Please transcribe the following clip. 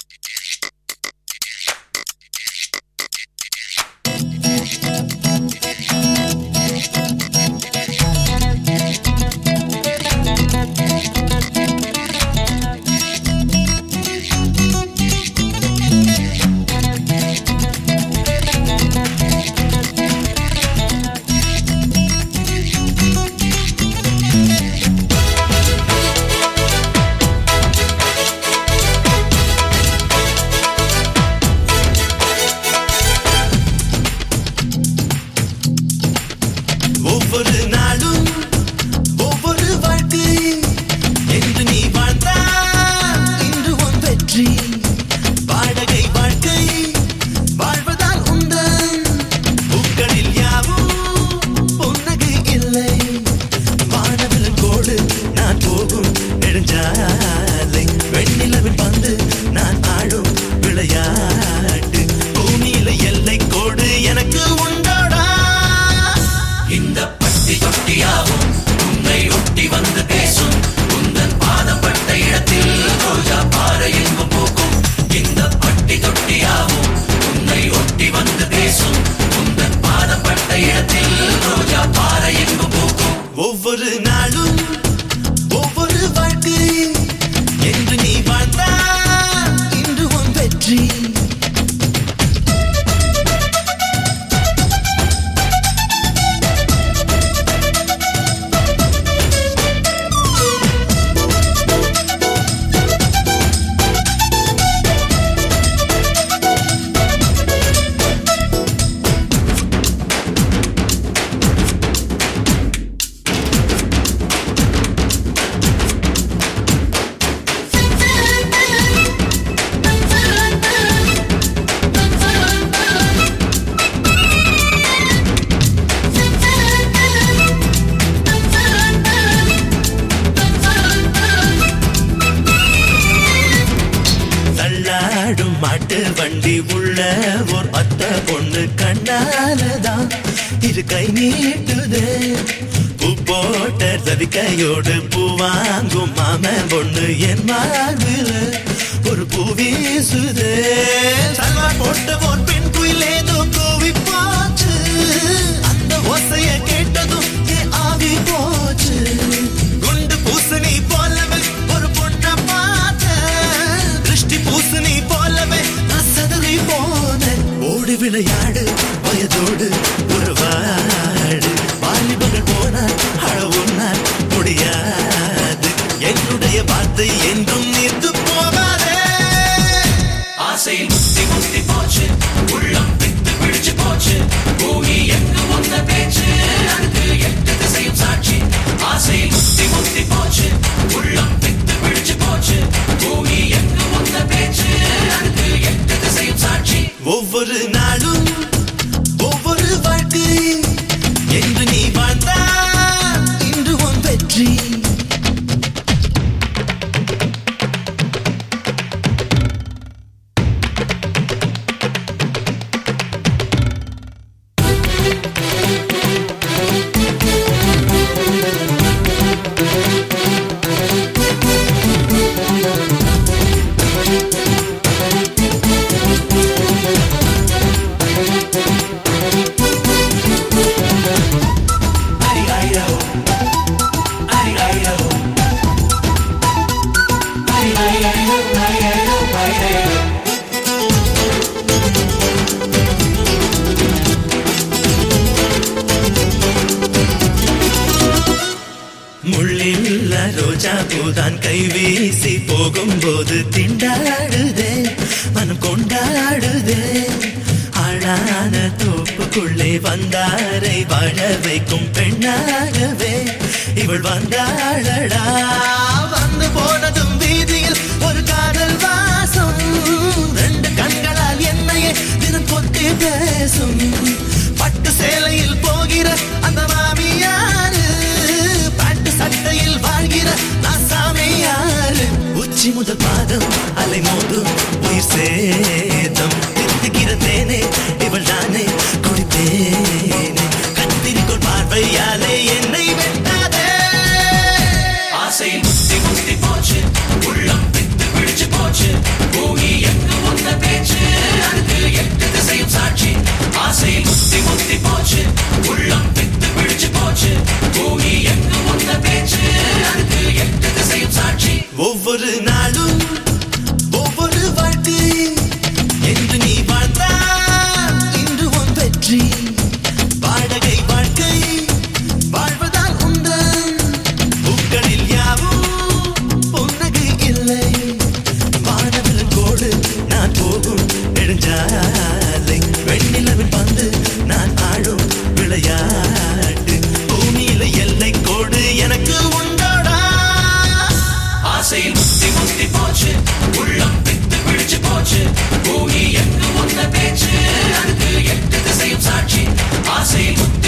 ஒவ்வொரு நாளும் ஒவ்வொரு வாழ்க்கை என்று நீ வாழ்ந்தால் இன்று உன் வெற்றி வாடகை வாழ்க்கை வாழ்வதால் உந்தன் பூக்களில் யாவும் புன்னகை இல்லை வானவில் கோடு நான் போகும் நெடுஞ்சாலை வெண்ணிலவில் வந்து நான் ஆடும் விளையாட்டு பூமியில எல்லை கோடு எனக்கு உண்டோடா இந்த பட்டி தொட்டியாவும் உன்னை ஒட்டி வந்து பேசும் உந்தன் பாதப்பட்ட இடத்தில் ரோஜா பாறை எங்கும் பூக்கும் இந்த பட்டி தொட்டியாவும் உன்னை ஒட்டி வந்து பேசும் உந்தன் பாதப்பட்ட இடத்தில் ரோஜா பாறை எங்கும் பூக்கும் ஒவ்வொரு நாளும் ஒவ்வொரு வாழ்க்கை என்று நீ வாழ்ந்தால் இன்று உன் வெற்றி தள்ளாடும் மாட்டு வண்டி உள்ள ஒரு அத்த பொண்ணு கண்ணாலதான் இது கை நீட்டுதே பூ போட்ட ரவிக்கையோடு பூ வாங்கும் மாம பொண்ணு என் மார்பில் ஒரு பூ வீசுதே சல்வார் போட்ட ஒரு பெண் குயில் ஏதோ கூவி போச்சு அந்த ஓசைய கேட்டதும் என் ஆவி போச்சு குண்டு பூசணி போலவே ஒரு பொண்ண பார்த்த திருஷ்டி பூசணி போலவே நான் சதறி போனேன் ஓடி விளையாடு வயதோடு ஒரு வாடு வாலிபர்கள் போனால் அழவுனால் முடியாது என்னுடைய வார்த்தை என்றும் நின்று போகாதே ஆசையில் முத்தி முத்தி போச்சு உள்ளம் பித்து பிடிச்சு போச்சு பூமி எங்கும் வந்த பேச்சு அதுக்கு எட்டு திசையும் சாட்சி ஆசையில் முத்தி முத்தி போச்சு உள்ளம் பித்து பிடிச்சு போச்சு பூமி எங்கும் வந்த பேச்சு அதுக்கு எட்டு திசையும் சாட்சி ஒவ்வொரு நாளும் ஒவ்வொரு வாழ்க்கை என்று நீ வாழ்ந்தால் இன்று உன் வெற்றி Arigairo. Arigairo. Arigairo, arigairo, arigairo. முள்ளில்ல ரோஜா பூதான் கை வீசி போகும்போது திண்டாடுதே மனம் கொண்டாடுதே ஆளான தோப்புக்குள்ளே வந்தாரை வாழ வைக்கும் பெண்ணாகவே இவள் வந்தாளடா வந்து போனதும் வீதியில் ஒரு காதல் வாசம் ரெண்டு கண்களால் என்னையே தினம் கொத்தி பேசும் பட்டு சேலையில் போகிற அந்த மாமியாரு பாட்டு சட்டையில் வாழ்கிற நான் சாமியாரு உச்சி முதல் பாதம் அலை மோதும் உயிர் சேதம் தித்துகிற தேனே இவள் தானே குடிப்பேனே கத்திரிக்கோள் பார்வையாலே என்னை வெட்டாதே ஆசையில் முத்தி முத்தி போச்சு உள்ளம் பித்து பிடிச்சு போச்சு பூமி எங்க வாழ்க்கை என்று நீ வாழ்ந்தால் இன்று உன் வெற்றி வாடகை வாழ்க்கை வாழ்வதால் உந்தன் பூக்களில் யாவும் புன்னகை இல்லை வானவில் கோடு நான் போகும் நெடுஞ்சாலை வெண்ணிலவில் வந்து நான் ஆடும் விளையாட்டு பூமியில எல்லை கோடு எனக்கு உண்டோடா ஆசையில் முத்தி முத்தி போச்சு உள்ளம் பித்து பிடிச்சு போச்சு பூமி எங்கு வந்த பேச்சு அதுக்கு எட்டு திசையும் சாட்சி ஆசையில் முத்தி